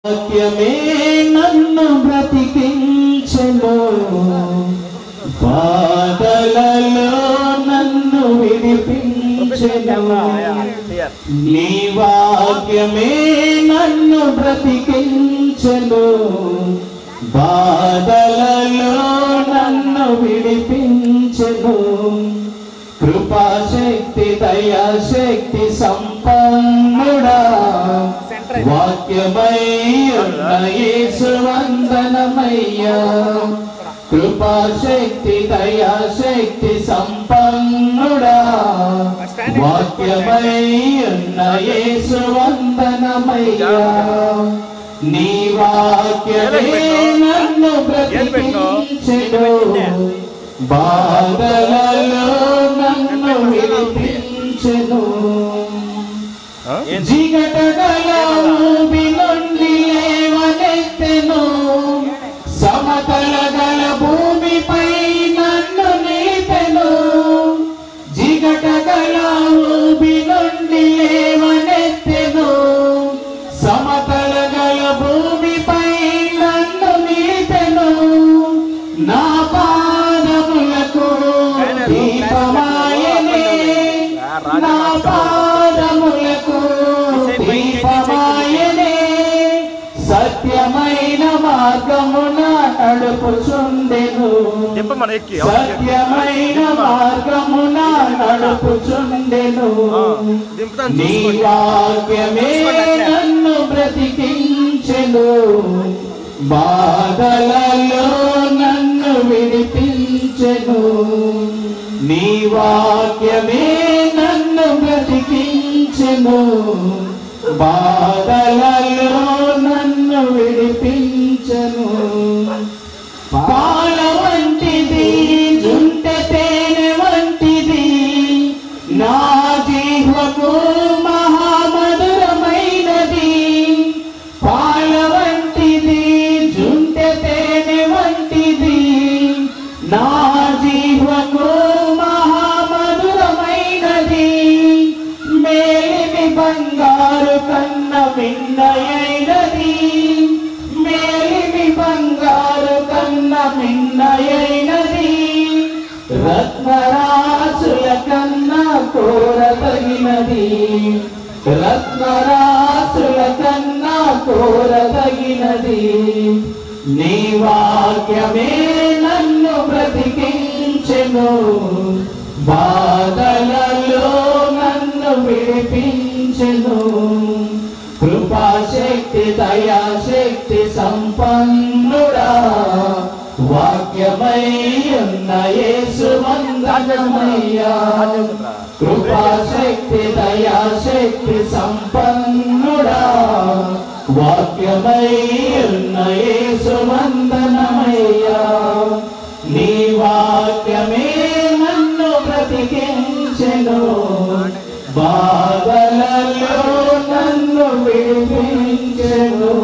వాక్యమే నన్ను బ్రతికించెను బాధలలో నన్ను విడిపించెను నీ వాక్యమే నన్ను బ్రతికించెను బాధలలో నన్ను విడిపించెను కృపాశక్తి దయాశక్తి సంపన్నుడా వాక్యమై ఉన్న యేసు వందనమయ్యా కృపాశక్తి దయాశక్తి సంపన్నుడా వాక్యమై ఉన్న యేసు వందనమయ్యా నీ వాక్యమే నన్ను బ్రతికించెను బాధలలో నన్ను విడిపించెను జిగటగల ఊబి నుండి లేవనెత్తెను సమతల గల భూమిపై నన్ను నిలిపెను జిగటగల ఊబి నుండి లేవనెత్తెను సమతల గల భూమిపై నన్ను నిలిపెను నా పాదములకు దీపమాయనే నా పాదములకు దీపమాయనే సత్యమైన మార్గమున నడుపుచుండెను దింపమని ఎక్కి సత్యమైన మార్గమున నడుపుచుండెను ఆ, దింపుతాను నీ చూసుకోండి. వాక్యమే నన్ను బ్రతికించెను బాధలలో నన్ను విడిపించెను నీ వాక్యమే నన్ను బ్రతికించెను బాధలలో నన్ను విడిపించెను పాల వంటిది జుంటె తేనె వంటిది నా జీవకు మహామధురమైనది పాల వంటిది జుంటె తేనె వంటిది నా జీవకు మహామధురమైనది మేలిమి బంగారు కన్న మిన్నయైనది మేలిమి బంగారు కన్న మిన్నయైనది రత్నరాసుల కన్నా కోరతగినది రత్నరాసుల కన్నా కోరతగినది నీ వాక్యమే నన్ను బ్రతికించెను బాధలలో నన్ను విడిపించెను కృపాశక్తి దయాశక్తి సంపన్నుడా వాక్యమై ఉన్న యేసు వందనమయ్యా కృపాశక్తి దయాశక్తి సంపన్నుడా వాక్యమై ఉన్న యేసు వందనమయ్యా నీ వాక్యమే నన్ను బ్రతికించెను బాధలలో నన్ను విడిపించెను